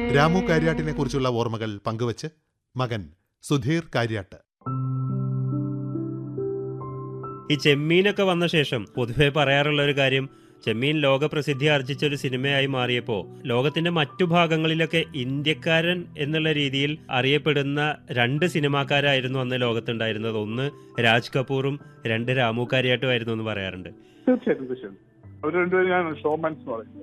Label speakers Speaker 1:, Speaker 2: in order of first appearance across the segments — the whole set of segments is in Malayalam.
Speaker 1: രാമു കാര്യാട്ടിനെ കുറിച്ചുള്ള ഓർമ്മകൾ പങ്കുവച്ച് മകൻ സുധീർ കാര്യാട്ട്
Speaker 2: ഈ ചെമ്മീനൊക്കെ വന്ന ശേഷം പൊതുവെ പറയാറുള്ള ഒരു കാര്യം ചെമ്മീൻ ലോകപ്രസിദ്ധി ആർജിച്ച ഒരു സിനിമയായി മാറിയപ്പോൾ ലോകത്തിന്റെ മറ്റു ഭാഗങ്ങളിലൊക്കെ ഇന്ത്യക്കാരൻ എന്നുള്ള രീതിയിൽ അറിയപ്പെടുന്ന രണ്ട് സിനിമാക്കാരായിരുന്നു അന്ന് ലോകത്തുണ്ടായിരുന്നത് ഒന്ന് രാജ് കപൂറും രണ്ട് രാമു കാര്യാട്ടുമായിരുന്നു എന്ന് പറയാറുണ്ട്
Speaker 3: തീർച്ചയായിട്ടും തീർച്ചയായിട്ടും അവർ രണ്ടുപേരും ഞാൻ ഷോമാൻസ് എന്ന് പറയുന്നത്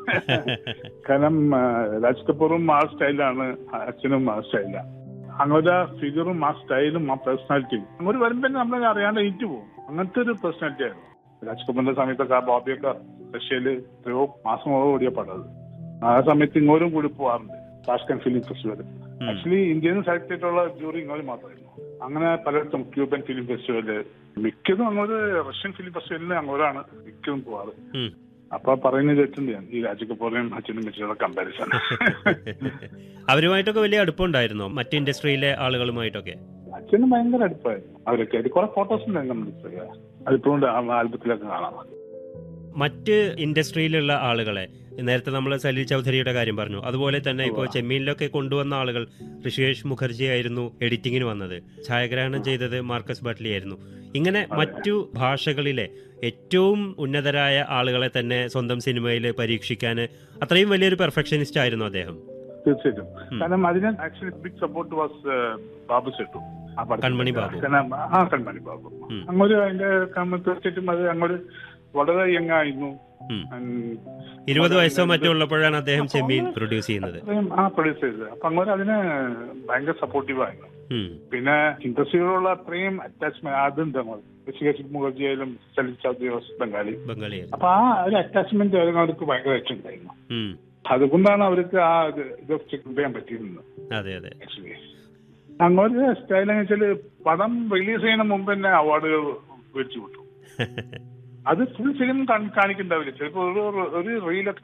Speaker 3: കാരണം ആ, രാജ് കപൂറും ആ സ്റ്റൈലാണ് അച്ഛനും ആ സ്റ്റൈലാണ് അങ്ങോട്ട് ആ ഫിഗറും ആ സ്റ്റൈലും ആ പേഴ്സണാലിറ്റിയും അങ്ങോട്ട് വരുമ്പോ നമ്മൾ അറിയാണ്ട് ഏറ്റു പോകും അങ്ങനത്തെ ഒരു പേഴ്സണാലിറ്റി ആയിരുന്നു രാജ് കപൂറിന്റെ സമയത്തൊക്കെ ആ ബോബിയൊക്കെ റഷ്യയില് എത്രയോ മാസങ്ങളോ ഓടിയ പടത് ആ സമയത്ത് ഇങ്ങോട്ടും കൂടി പോവാറുണ്ട് താഷ്കൻ ഫിലിം ഫെസ്റ്റിവൽ
Speaker 2: ഉം.
Speaker 3: ആക്ച്വലി ഇന്ത്യയിൽ നിന്ന് സെലക്ട് ചെയ്തിട്ടുള്ള ജൂറി ഇങ്ങോട്ട് മാത്രമായിരുന്നു അങ്ങനെ പലയിടത്തും ക്യൂബൻ ഫിലിം ഫെസ്റ്റിവല് മിക്കതും അങ്ങോട്ട് റഷ്യൻ ഫിലിം ഫെസ്റ്റിവലിന് അങ്ങോട്ടാണ് മിക്കതും പോവാറ്
Speaker 2: ഉം.
Speaker 3: അപ്പൊ പറയുന്നത് കേട്ടിട്ടുണ്ട് ഞാൻ ഈ രാജകപൂറിനെയും അച്ഛനും വെച്ചുള്ള കമ്പാരിസൺ
Speaker 2: അവരുമായിട്ടൊക്കെ വലിയ അടുപ്പമുണ്ടായിരുന്നോ മറ്റു ഇൻഡസ്ട്രിയിലെ ആളുകളുമായിട്ടൊക്കെ
Speaker 3: അച്ഛനും ഭയങ്കര അടുപ്പായിരുന്നു അവരൊക്കെ ആയിട്ട് കുറെ ഫോട്ടോസ് ഉണ്ട് നമ്മുടെ അതിപ്പോഴും ആൽബത്തിലൊക്കെ കാണാം
Speaker 2: മറ്റ് ഇൻഡസ്ട്രിയിലുള്ള ആളുകളെ നേരത്തെ നമ്മൾ സലീൽ ചൗധരിയുടെ കാര്യം പറഞ്ഞു അതുപോലെ തന്നെ ഇപ്പോൾ
Speaker 3: ഉവ്വ.
Speaker 2: ചെമ്മീനിലൊക്കെ കൊണ്ടുവന്ന ആളുകൾ ഋഷികേഷ് മുഖർജി ആയിരുന്നു എഡിറ്റിങ്ങിന് വന്നത് ഛായാഗ്രഹണം ചെയ്തത് മാർക്കസ് ബട്ട്ലി ആയിരുന്നു ഇങ്ങനെ
Speaker 3: അതെ.
Speaker 2: മറ്റു ഭാഷകളിലെ ഏറ്റവും ഉന്നതരായ ആളുകളെ തന്നെ സ്വന്തം സിനിമയിൽ പരീക്ഷിക്കാൻ അത്രയും വലിയൊരു പെർഫെക്ഷനിസ്റ്റ് ആയിരുന്നു അദ്ദേഹം
Speaker 3: തീർച്ചയായിട്ടും
Speaker 2: ഉം.
Speaker 3: കാരണം അതിന് actually big support was Babu Sait ആ പടത്തിൽ.
Speaker 2: കൺമണി ബാബു.
Speaker 3: കാരണം ആ കൺമണി ബാബു
Speaker 2: ഉം.
Speaker 3: അങ്ങോട്ട് അതിന്റെ കാരണം തീർച്ചയായിട്ടും അത് അങ്ങോട്ട് വളരെ യങ് ആയിരുന്നു
Speaker 2: ഉം.
Speaker 3: And
Speaker 2: ഇരുപത് വയസ്സോ
Speaker 3: വളരെ
Speaker 2: മറ്റോ ഉള്ളപ്പോഴാണ് അദ്ദേഹം ചെമ്മീൻ പ്രൊഡ്യൂസ് ചെയ്യുന്നത്
Speaker 3: അത്രയും ആ പ്രൊഡ്യൂസ് ചെയ്തത് അപ്പൊ അങ്ങോട്ട് അതിന് ഭയങ്കര സപ്പോർട്ടീവ് ആയിരുന്നു
Speaker 2: ഉം.
Speaker 3: പിന്നെ ഇൻഡസ്ട്രിയോടുള്ള അത്രയും അറ്റാച്ച്മെന്റ് അതുണ്ട് അങ്ങോട്ട് ഋഷികേശ് മുഖർജി ആയാലും സലിൽ ചൗധരി വാസ് ബംഗാളി
Speaker 2: ബംഗാളിയായിരുന്നു
Speaker 3: അപ്പൊ ആ ഒരു അറ്റാച്ച്മെന്റ് അവർക്ക് ഭയങ്കരമായിട്ട് ഉണ്ടായിരുന്നു
Speaker 2: ഉം.
Speaker 3: അതുകൊണ്ടാണ് അവർക്ക് ആ ഇത് ഇത് ചെയ്യാൻ പറ്റിയിരുന്നത്
Speaker 2: അതെ അതെ
Speaker 3: ആക്ച്വലി അങ്ങോട്ട് സ്റ്റൈൽ എന്ന് വെച്ചാല് പടം റിലീസ് ചെയ്യുന്ന മുമ്പ് തന്നെ അവാർഡുകൾ മേടിച്ചു വിട്ടു അത് ഫുൾ ഫിലിം കാണിക്കുന്നുണ്ടാവില്ല ചിലപ്പോൾ ഒരു ഒരു റീലൊക്കെ